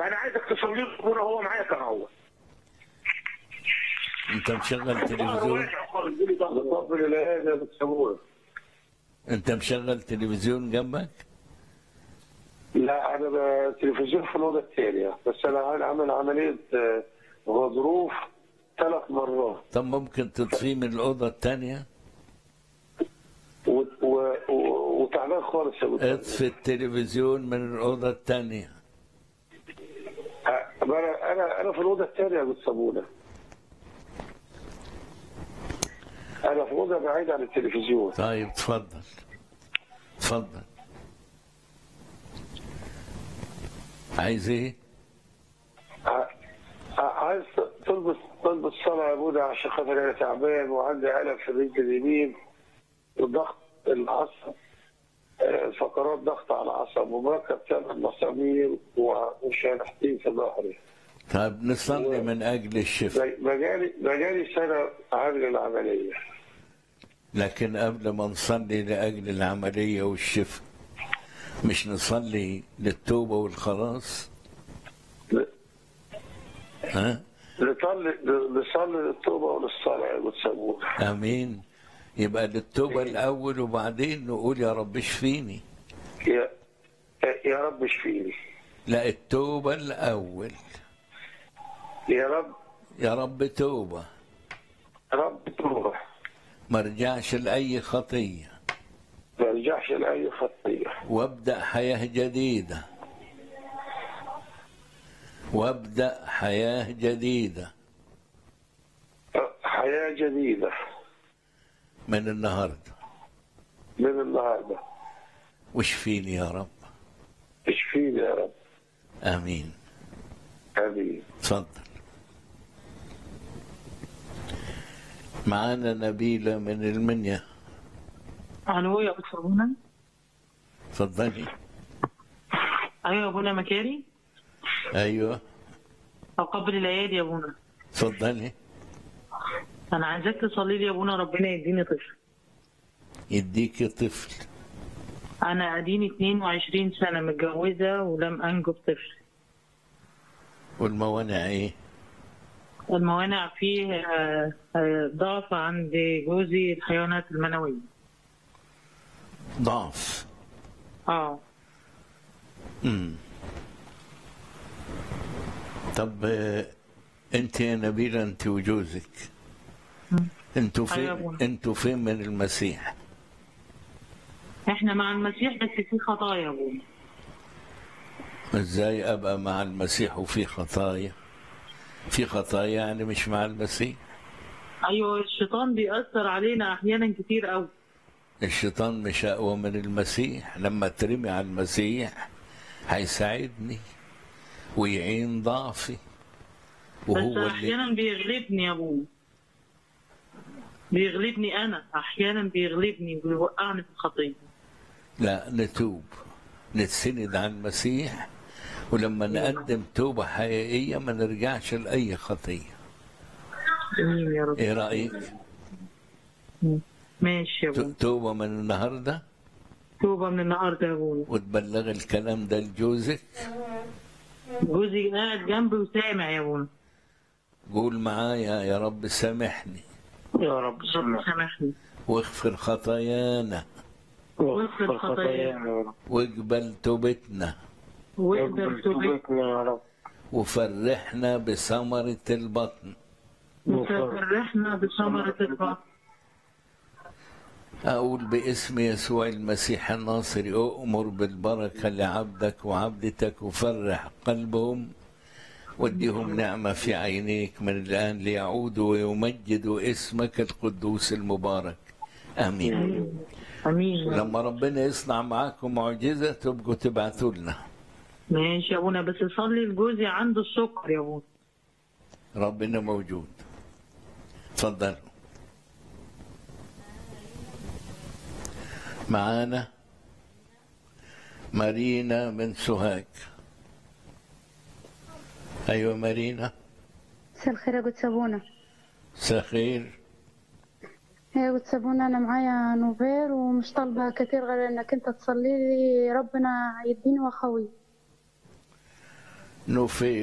انا عايزك تصلي له ابونا هو معايا كان هو انت مشغل تلفزيون بفضل الله يا بتسووه انت مشغل تلفزيون جنبك لا انا التلفزيون في الاوضه الثانيه بس انا عامل عمليه آه، غضروف ثلاث مرات طب ممكن تطفيه من الاوضه الثانيه و- و- و- وتعبان خالص يا دكتور. اطفي التلفزيون من الاوضه الثانيه آه، انا انا انا في الاوضه الثانيه يا بتسوونا انا في اوضه بعيده عن التلفزيون طيب تفضل تفضل عايز ايه ع- ع- عايز تلبس تلبس صلاة يا بودا عشان خاطر انا تعبان وعندي ألم في الرجل اليمين وضغط العصب آه، فقرات ضغط على العصب ومركب ثمان مسامير و- وشريحتين في ظهري طيب نصلي من اجل الشفاء بقالي بقالي سنة عامل العملية لكن قبل ما نصلي لاجل العمليه والشفاء مش نصلي للتوبه والخلاص ها نصلي نصلي للتوبة وللصلاة وتسموها امين يبقى للتوبه الاول وبعدين نقول يا رب اشفيني يا يا رب اشفيني لا التوبه الاول يا رب يا رب توبه رب تروح ما ارجعش لاي خطيه ما ارجعش لأي خطية وابدا حياه جديده وابدا حياه جديده حياة جديدة من النهارده من النهاردة واشفيني يا رب اشفيني يا رب امين آمين تفضل معانا نبيله من المنيا الو يا دكتور ابونا تفضلي ايوه يا ابونا مكاري ايوه او قبل الايادي يا ابونا تفضلي انا عايزاك تصلي لي يا ابونا ربنا يديني طفل يديكي طفل انا اديني 22 سنه متجوزه ولم انجب طفل والموانع ايه الموانع فيه آه، آه، ضعف عند جوزي الحيوانات المنويه ضعف اه امم طب آه، انت يا نبيله انت وجوزك انتوا أيوة يا فين أبونا. انتوا فين من المسيح احنا مع المسيح بس في خطايا يا ابونا ازاي ابقى مع المسيح وفي خطايا في خطايا يعني مش مع المسيح ايوه الشيطان بيأثر علينا احيانا كتير قوي الشيطان مش اقوى من المسيح لما ترمي على المسيح هيساعدني ويعين ضعفي بس وهو اللي احيانا بيغلبني يا ابونا بيغلبني انا احيانا بيغلبني ويوقعني في الخطيه لا نتوب نتسند على المسيح ولما نقدم توبة حقيقية ما نرجعش لأي خطية امين يا رب ايه رأيك ماشي يا ت- ابونا توبة من النهاردة توبه من النهارده يا ابونا وتبلغ الكلام ده لجوزك جوزي قاعد جنبي وسامع يا ابونا قول معايا يا رب سامحني يا رب رب سامحني واغفر خطايانا واغفر خطايانا يا رب واقبل توبتنا واقبل توبتي يا رب وفرحنا بثمرة البطن وفرحنا بثمرة البطن أقول باسم يسوع المسيح الناصري أؤمر بالبركة لعبدك وعبدتك وفرح قلبهم وديهم نعمة في عينيك من الآن ليعودوا ويمجدوا اسمك القدوس المبارك آمين امين يا رب. لما ربنا يصنع معاكم معجزة تبقوا تبعثوا لنا ماشي يا ابونا بس صلي لجوزي عنده السكر يا ابونا ربنا موجود تفضل معانا مارينا من سوهاج ايوه مارينا مساء الخير يا قد سابونا سخير يا قد سابونا انا معايا نوفير ومش طالبه كتير غير انك انت تصلي لي ربنا يديني واخوي نوفي